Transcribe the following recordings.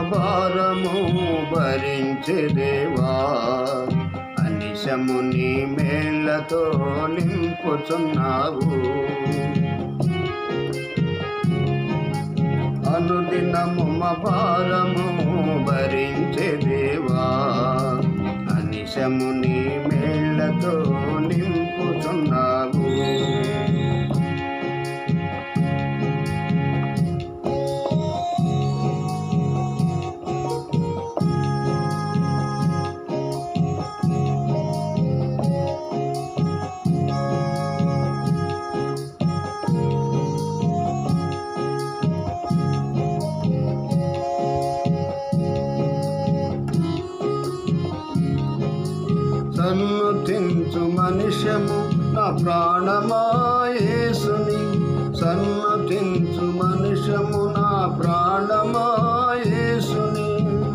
భారము భరించే దేవా అనిశము నీ మేళ్లతో నింపుచున్నావు అనుదినము మా భారము భరించే దేవా అనిశము నీ మేళ్లతో నింపుచున్నావు సన్నుతించు మనుష్యము నా ప్రాణమాయేసుని సన్నుతించు మనుష్యము నా ప్రాణమాయేసుని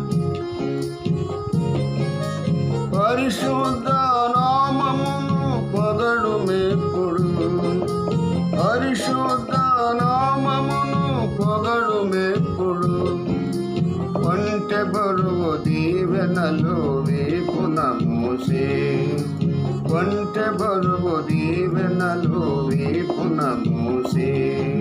పరిశుద్ధ నామమును పొగడు మెప్పుడు పరిశుద్ధ నామమును పొగడు మెప్పుడు ఒంటె బరువు దీవెనలు వేపున మూసే ఒంటె బరువు దీవెనలు వేపున మూసే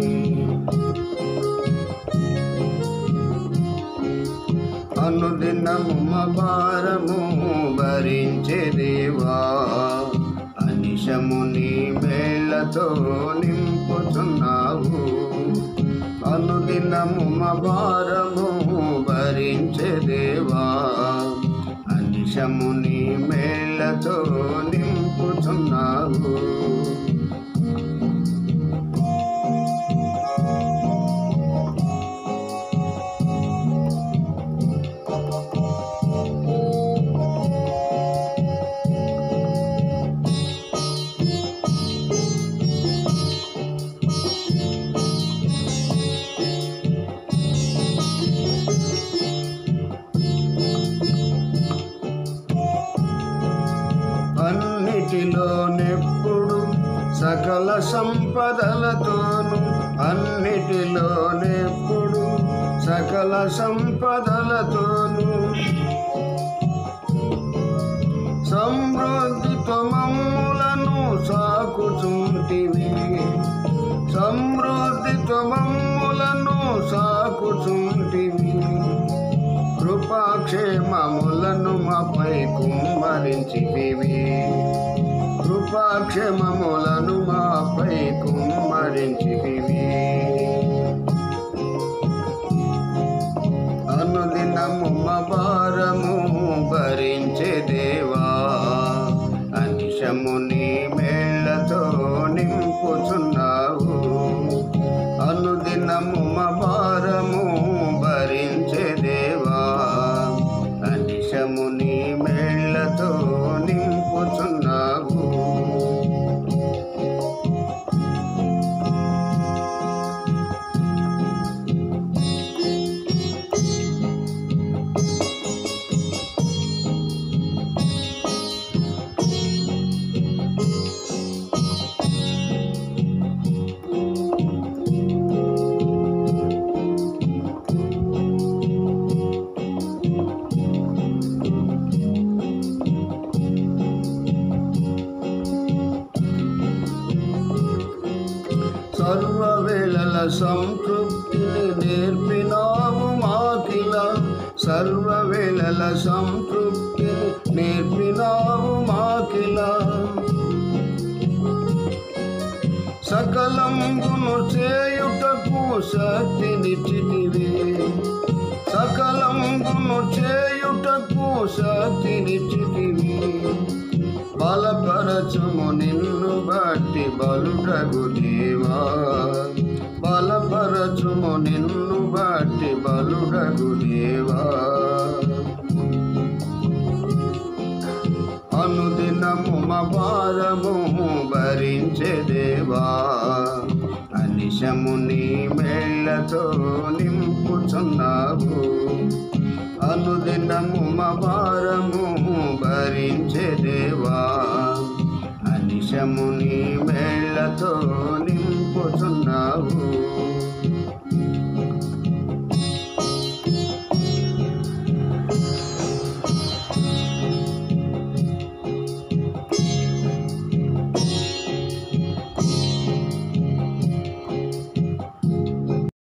అనుదినము మా భారము భరించే దేవా అనిశము నీ మేళ్లతో నింపుచున్నావు అనుదినము మా భారము భరించే దేవా అనిశము నీ మేళ్లతో నింపుచున్నావు అన్నిటిలోనెప్పుడు సకల సంపదలతోను అన్నిటిలోనెప్పుడు సకల సంపదలతోను సమృద్ధితో మమ్ములను సాకుచుంటివి సమృద్ధితో మమ్ములను సాకుచుంటివి కృపాక్షేమములను మాపై కుమ్మరించితివి కృపాక్షేమములను మాపై కుమ్మరించితివి అనుదినము మా భారము భరించే దేవా అనిశము నీ మేళ్లతో నింపుచున్నావు అనుదినము మా భారము భరించే దేవా అనిశము నీ మేళ్లతో నింపుచున్నావు సర్వవేళల సంతృప్తిని నేర్పినావు మాకిలా సర్వవేళల సంతృప్తిని నేర్పినావు మాకిలా సకలంబును చేయుటకు శక్తినిచ్చితివి సకలంబును చేయుటకు శక్తినిచ్చితివి బలపరచుము నిన్ను బట్టి బలుడగు దేవా బలపరచుము నిన్ను బట్టి బలుడగు దేవా అనుదినము మా భారము భరించే దేవా అనిశము నీ మేళ్లతో నింపుచున్నావు అనుదినము మా భారము భరించే దేవా అనిశము నీ మేళ్లతో